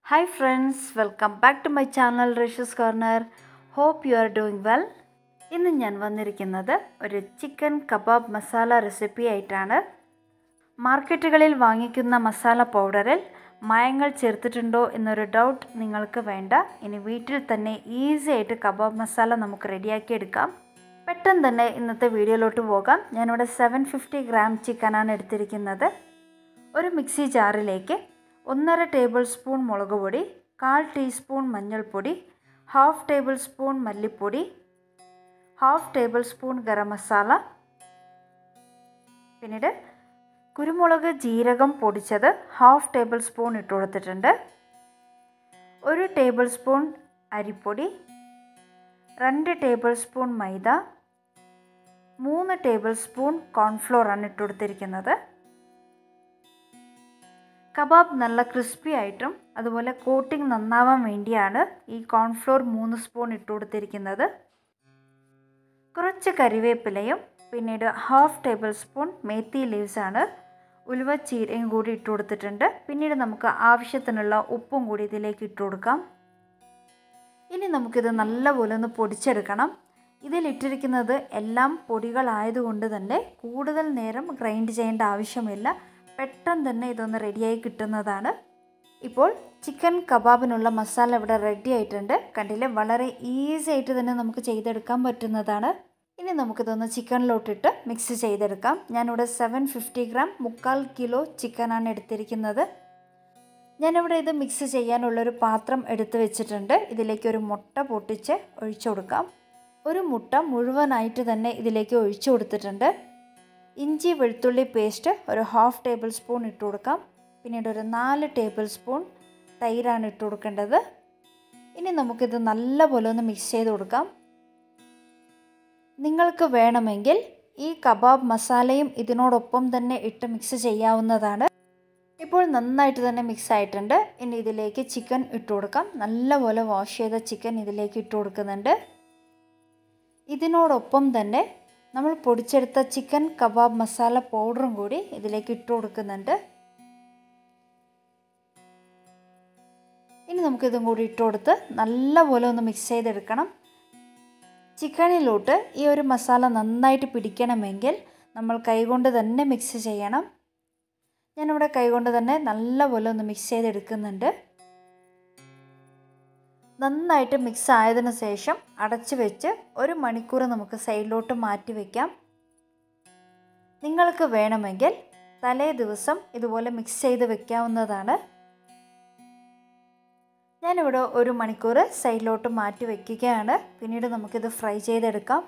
Hi friends, welcome back to my channel Rish's Corner. Hope you are doing well. ഇന്ന് ഞാൻ വന്നിരിക്കുന്നത് ഒരു chicken kebab masala recipe ആയിട്ടാണ് മാർക്കറ്റുകളിൽ വാങ്ങിക്കുന്ന മസാല പൗഡറിൽ മായങ്ങൾ ചേർത്തിട്ടുണ്ടോ എന്നൊരു ഡൗട്ട് നിങ്ങൾക്ക് വേണ്ട ഇനി വീട്ടിൽ തന്നെ ഈസി ആയിട്ട് കബാബ് മസാല നമുക്ക് റെഡിയാക്കി എടുക്കാം പെട്ടെന്ന് തന്നെ ഇന്നത്തെ വീഡിയോയിലോട്ട് പോകാം ഞാനിവിടെ സെവൻ ഫിഫ്റ്റി ഗ്രാം ചിക്കനാണ് എടുത്തിരിക്കുന്നത് ഒരു മിക്സി ജാറിലേക്ക് ഒന്നര ടേബിൾ സ്പൂൺ മുളക് പൊടി കാൽ ടീസ്പൂൺ മഞ്ഞൾപ്പൊടി ഹാഫ് ടേബിൾ സ്പൂൺ മല്ലിപ്പൊടി half tablespoon garam masala പിന്നീട് കുരുമുളക് ജീരകം പൊടിച്ചത് ഹാഫ് ടേബിൾ സ്പൂൺ ഇട്ട് കൊടുത്തിട്ടുണ്ട് ഒരു ടേബിൾ സ്പൂൺ അരിപ്പൊടി രണ്ട് ടേബിൾ സ്പൂൺ മൈദ മൂന്ന് ടേബിൾ സ്പൂൺ കോൺഫ്ലോർ ആണ് ഇട്ട് കൊടുത്തിരിക്കുന്നത് കബാബ് നല്ല ക്രിസ്പി ആയിട്ടും അതുപോലെ കോട്ടിംഗ് നന്നാവാൻ വേണ്ടിയാണ് ഈ കോൺഫ്ലോർ മൂന്ന് സ്പൂൺ ഇട്ട് കൊടുത്തിരിക്കുന്നത് കുറച്ച് കറിവേപ്പിലയും പിന്നീട് half tablespoon methi leaves ആണ് ഉലുവ ചീരയും കൂടി ഇട്ട് കൊടുത്തിട്ടുണ്ട് പിന്നീട് നമുക്ക് ആവശ്യത്തിനുള്ള ഉപ്പും കൂടി ഇതിലേക്ക് ഇട്ട് കൊടുക്കാം ഇനി നമുക്കിത് നല്ലപോലെ ഒന്ന് പൊടിച്ചെടുക്കണം ഇതിലിട്ടിരിക്കുന്നത് എല്ലാം പൊടികളായതുകൊണ്ട് തന്നെ കൂടുതൽ നേരം ഗ്രൈൻഡ് ചെയ്യേണ്ട ആവശ്യമില്ല പെട്ടെന്ന് തന്നെ ഇതൊന്ന് റെഡിയായി കിട്ടുന്നതാണ് ഇപ്പോൾ ചിക്കൻ കബാബിനുള്ള മസാല ഇവിടെ റെഡി ആയിട്ടുണ്ട് കണ്ടില്ലേ വളരെ ഈസി ആയിട്ട് തന്നെ നമുക്ക് ചെയ്തെടുക്കാൻ പറ്റുന്നതാണ് ഇനി നമുക്കിതൊന്ന് ചിക്കനിലോട്ടിട്ട് മിക്സ് ചെയ്തെടുക്കാം ഞാനിവിടെ സെവൻ ഫിഫ്റ്റി ഗ്രാം മുക്കാൽ കിലോ ചിക്കനാണ് എടുത്തിരിക്കുന്നത് ഞാനിവിടെ ഇത് മിക്സ് ചെയ്യാനുള്ളൊരു പാത്രം എടുത്ത് വെച്ചിട്ടുണ്ട് ഇതിലേക്ക് ഒരു മുട്ട പൊട്ടിച്ച് ഒഴിച്ചു കൊടുക്കാം ഒരു മുട്ട മുഴുവനായിട്ട് തന്നെ ഇതിലേക്ക് ഒഴിച്ചു കൊടുത്തിട്ടുണ്ട് ഇഞ്ചി വെളുത്തുള്ളി പേസ്റ്റ് ഒരു ഹാഫ് ടേബിൾ സ്പൂൺ ഇട്ട് കൊടുക്കാം പിന്നീട് ഒരു നാല് ടേബിൾ സ്പൂൺ തൈരാണ് ഇട്ട് കൊടുക്കേണ്ടത് ഇനി നമുക്കിത് നല്ലപോലെ ഒന്ന് മിക്സ് ചെയ്ത് കൊടുക്കാം നിങ്ങൾക്ക് വേണമെങ്കിൽ ഈ കബാബ് മസാലയും ഇതിനോടൊപ്പം തന്നെ ഇട്ട് മിക്സ് ചെയ്യാവുന്നതാണ് ഇപ്പോൾ നന്നായിട്ട് തന്നെ മിക്സ് ആയിട്ടുണ്ട് ഇനി ഇതിലേക്ക് ചിക്കൻ ഇട്ട് കൊടുക്കാം നല്ലപോലെ വാഷ് ചെയ്ത ചിക്കൻ ഇതിലേക്ക് ഇട്ട് കൊടുക്കുന്നുണ്ട് ഇതിനോടൊപ്പം തന്നെ നമ്മൾ പൊടിച്ചെടുത്ത ചിക്കൻ കബാബ് മസാല പൗഡറും കൂടി ഇതിലേക്ക് ഇട്ട് കൊടുക്കുന്നുണ്ട് ഇനി നമുക്കിതും കൂടി ഇട്ട് കൊടുത്ത് നല്ലപോലെ ഒന്ന് മിക്സ് ചെയ്തെടുക്കണം ചിക്കനിലോട്ട് ഈ ഒരു മസാല നന്നായിട്ട് പിടിക്കണമെങ്കിൽ നമ്മൾ കൈകൊണ്ട് തന്നെ മിക്സ് ചെയ്യണം ഞാനിവിടെ കൈകൊണ്ട് തന്നെ നല്ലപോലെ ഒന്ന് മിക്സ് ചെയ്തെടുക്കുന്നുണ്ട് നന്നായിട്ട് മിക്സ് ആയതിനു ശേഷം അടച്ചു വെച്ച് ഒരു മണിക്കൂർ നമുക്ക് സൈഡിലോട്ട് മാറ്റി വയ്ക്കാം നിങ്ങൾക്ക് വേണമെങ്കിൽ തലേ ദിവസം ഇതുപോലെ മിക്സ് ചെയ്ത് വെക്കാവുന്നതാണ് ഞാനിവിടെ ഒരു മണിക്കൂർ സൈഡിലോട്ട് മാറ്റി വയ്ക്കുകയാണ് പിന്നീട് നമുക്കിത് ഫ്രൈ ചെയ്തെടുക്കാം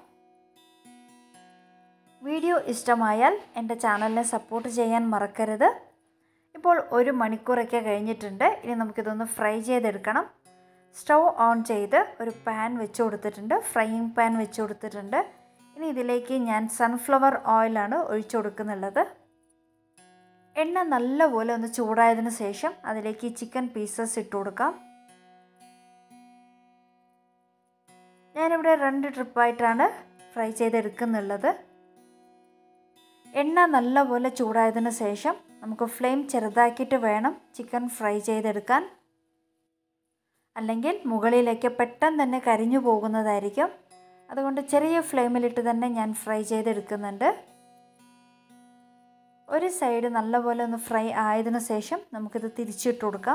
വീഡിയോ ഇഷ്ടമായാൽ എൻ്റെ ചാനലിനെ സപ്പോർട്ട് ചെയ്യാൻ മറക്കരുത് ഇപ്പോൾ ഒരു മണിക്കൂറൊക്കെ കഴിഞ്ഞിട്ടുണ്ട് ഇനി നമുക്കിതൊന്ന് ഫ്രൈ ചെയ്തെടുക്കണം സ്റ്റൗ ഓൺ ചെയ്ത് ഒരു പാൻ വെച്ച് കൊടുത്തിട്ടുണ്ട് ഫ്രൈയിങ് പാൻ വെച്ച് കൊടുത്തിട്ടുണ്ട് ഇനി ഇതിലേക്ക് ഞാൻ സൺഫ്ലവർ ഓയിലാണ് ഒഴിച്ചു കൊടുക്കുന്നുള്ളത് എണ്ണ നല്ലപോലെ ഒന്ന് ചൂടായതിന് ശേഷം അതിലേക്ക് ചിക്കൻ പീസസ് ഇട്ട് കൊടുക്കാം ഞാനിവിടെ രണ്ട് ട്രിപ്പായിട്ടാണ് ഫ്രൈ ചെയ്തെടുക്കുന്നുള്ളത് എണ്ണ നല്ലപോലെ ചൂടായതിന് ശേഷം നമുക്ക് ഫ്ലെയിം ചെറുതാക്കിയിട്ട് വേണം ചിക്കൻ ഫ്രൈ ചെയ്തെടുക്കാൻ അല്ലെങ്കിൽ മുകളിലേക്ക് പെട്ടെന്ന് തന്നെ കരിഞ്ഞു പോകുന്നതായിരിക്കും അതുകൊണ്ട് ചെറിയ ഫ്ലെയിമിലിട്ട് തന്നെ ഞാൻ ഫ്രൈ ചെയ്തെടുക്കുന്നുണ്ട് ഒരു സൈഡ് നല്ലപോലെ ഒന്ന് ഫ്രൈ ആയതിനു ശേഷം നമുക്കിത് തിരിച്ചിട്ട് കൊടുക്കാം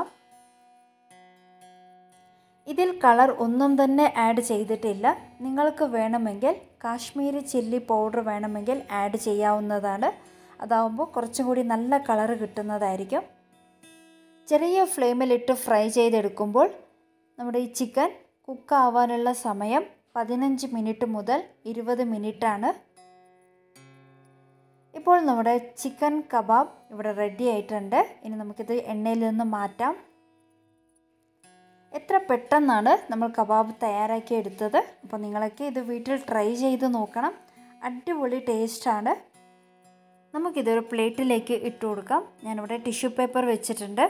ഇതിൽ കളർ ഒന്നും തന്നെ ആഡ് ചെയ്തിട്ടില്ല നിങ്ങൾക്ക് വേണമെങ്കിൽ കാശ്മീരി ചില്ലി പൗഡർ വേണമെങ്കിൽ ആഡ് ചെയ്യാവുന്നതാണ് അതാവുമ്പോൾ കുറച്ചും കൂടി നല്ല കളർ കിട്ടുന്നതായിരിക്കും ചെറിയ ഫ്ലെയിമിലിട്ട് ഫ്രൈ ചെയ്തെടുക്കുമ്പോൾ നമ്മുടെ ഈ ചിക്കൻ കുക്കാവാനുള്ള സമയം പതിനഞ്ച് മിനിറ്റ് മുതൽ ഇരുപത് മിനിറ്റാണ് ഇപ്പോൾ നമ്മുടെ ചിക്കൻ കബാബ് ഇവിടെ റെഡി ആയിട്ടുണ്ട് ഇനി നമുക്കിത് എണ്ണയിൽ നിന്ന് മാറ്റാം എത്ര പെട്ടെന്നാണ് നമ്മൾ കബാബ് തയ്യാറാക്കി എടുത്തത് അപ്പോൾ നിങ്ങളൊക്കെ ഇത് വീട്ടിൽ ട്രൈ ചെയ്ത് നോക്കണം അടിപൊളി ടേസ്റ്റാണ് നമുക്കിതൊരു പ്ലേറ്റിലേക്ക് ഇട്ട് കൊടുക്കാം ഞാനിവിടെ ടിഷ്യൂ പേപ്പർ വെച്ചിട്ടുണ്ട്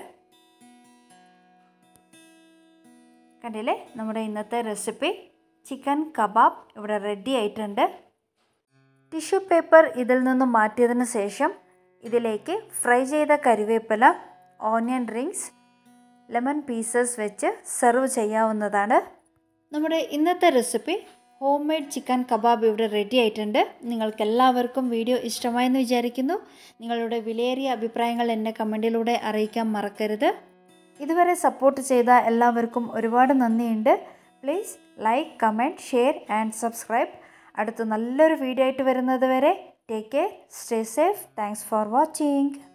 കണ്ടില്ലേ നമ്മുടെ ഇന്നത്തെ റെസിപ്പി ചിക്കൻ കബാബ് ഇവിടെ റെഡി ആയിട്ടുണ്ട് ടിഷ്യൂ പേപ്പർ ഇതിൽ നിന്ന് മാറ്റിയതിന് ശേഷം ഇതിലേക്ക് ഫ്രൈ ചെയ്ത കരിവേപ്പില ഓനിയൻ റിങ്സ് ലെമൺ പീസസ് വെച്ച് സെർവ് ചെയ്യാവുന്നതാണ് നമ്മുടെ ഇന്നത്തെ recipe homemade chicken kebab ഇവിടെ റെഡി ആയിട്ടുണ്ട് നിങ്ങൾക്ക് എല്ലാവർക്കും വീഡിയോ ഇഷ്ടമായെന്ന് വിചാരിക്കുന്നു നിങ്ങളുടെ വിലയേറിയ അഭിപ്രായങ്ങൾ എന്നെ കമൻറ്റിലൂടെ അറിയിക്കാൻ മറക്കരുത് ഇതുവരെ സപ്പോർട്ട് ചെയ്ത എല്ലാവർക്കും ഒരുപാട് നന്ദിയുണ്ട് please like comment share and subscribe അടുത്ത നല്ലൊരു വീഡിയോ ആയിട്ട് വരുന്നത് വരെ take care stay safe thanks for watching